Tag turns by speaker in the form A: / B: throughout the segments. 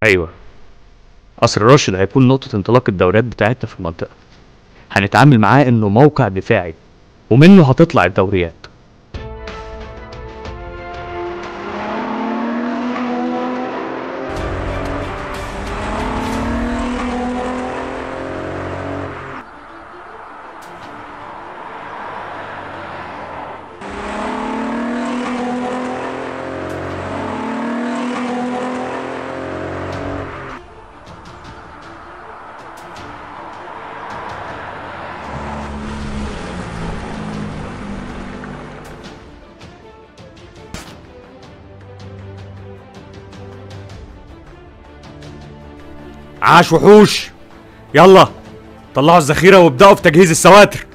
A: ايوه قصر راشد هيكون نقطة انطلاق الدوريات بتاعتنا في المنطقة هنتعامل معاه انه موقع دفاعي ومنه هتطلع الدوريات
B: عاش وحوش يلا طلعوا الذخيرة وابدأوا في تجهيز السواتر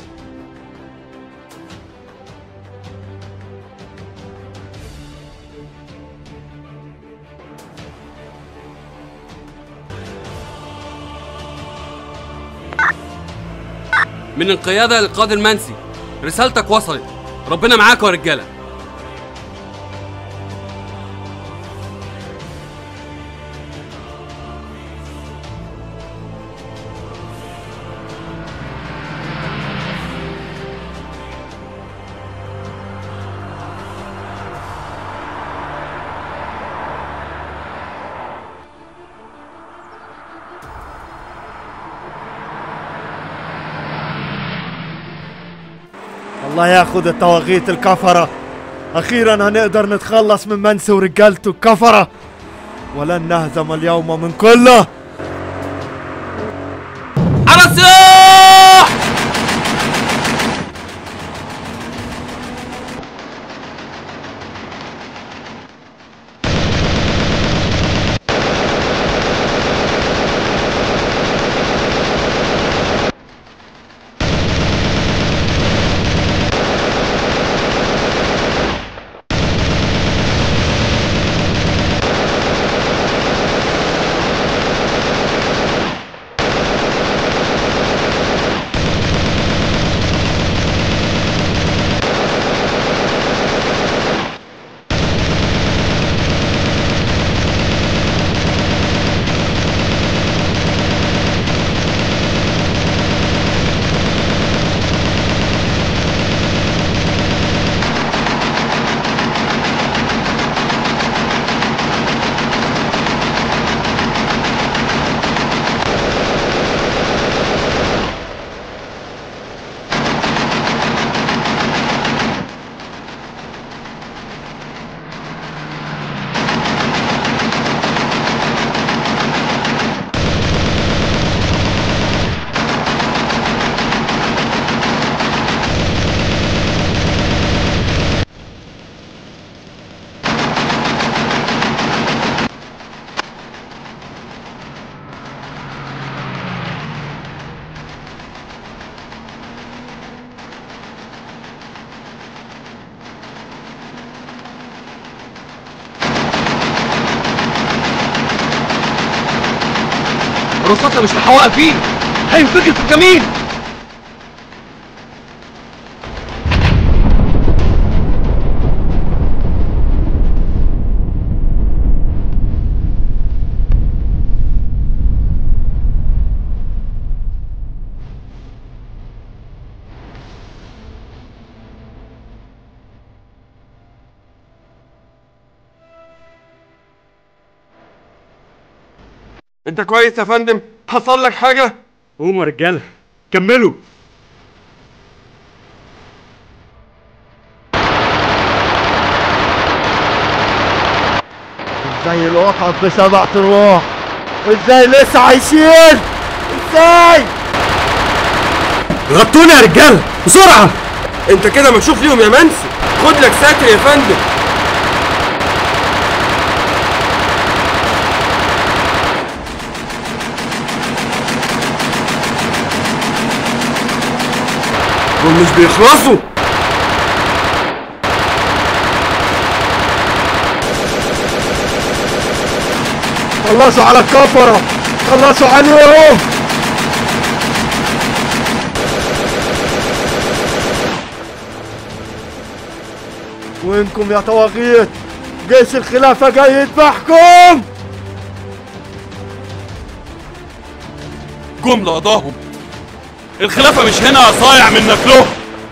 C: من القيادة للقاضي المنسي رسالتك وصلت ربنا معاكم يا رجالة
D: الله ياخذ الطواغيت الكفرة أخيرا هنقدر نتخلص من منسي ورجالته الكفرة ولن نهزم اليوم من كله
C: على السلاح
E: رصاصة مش محوقة فيه هينفجر في الجميل
F: انت كويس يا فندم حصل لك حاجه
B: قوموا يا رجالة كملوا
D: ازاي القطط بسبع تروح وازاي لسه عايشين ازاي
B: غطوني يا رجالة بسرعة
F: انت كده مكشوف ليهم يا منسي خد لك ساتر يا فندم
B: دول مش بيخلصوا
D: خلصوا على الكفرة خلصوا عليهم وينكم يا طواغيت جيش الخلافة جاي يذبحكم
G: الجملة قضاهم الخلافة مش هنا صايع منك له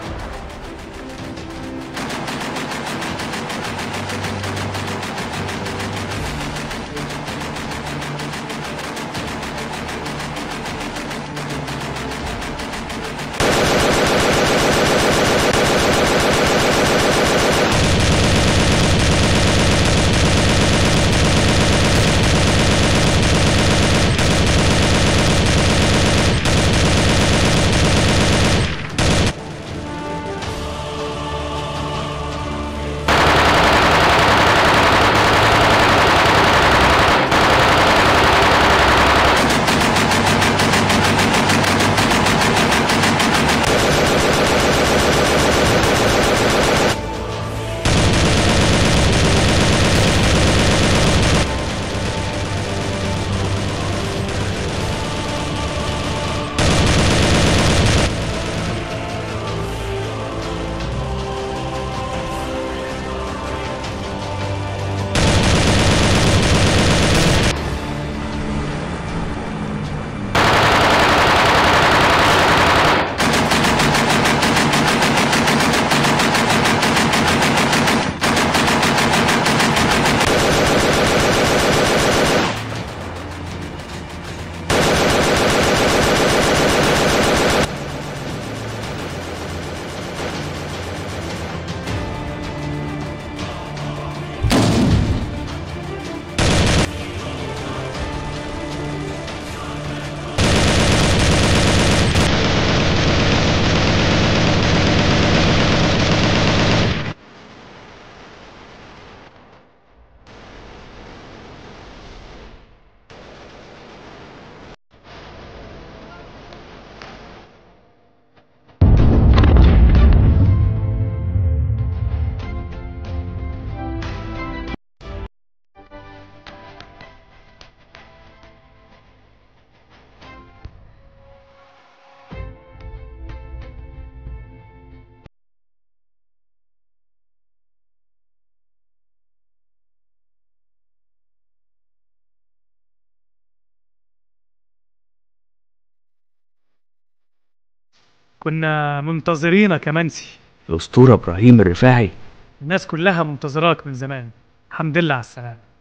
H: كنا منتظرينك يا منسي
A: الأسطورة إبراهيم الرفاعي
H: الناس كلها منتظراك من زمان الحمد لله على السلامة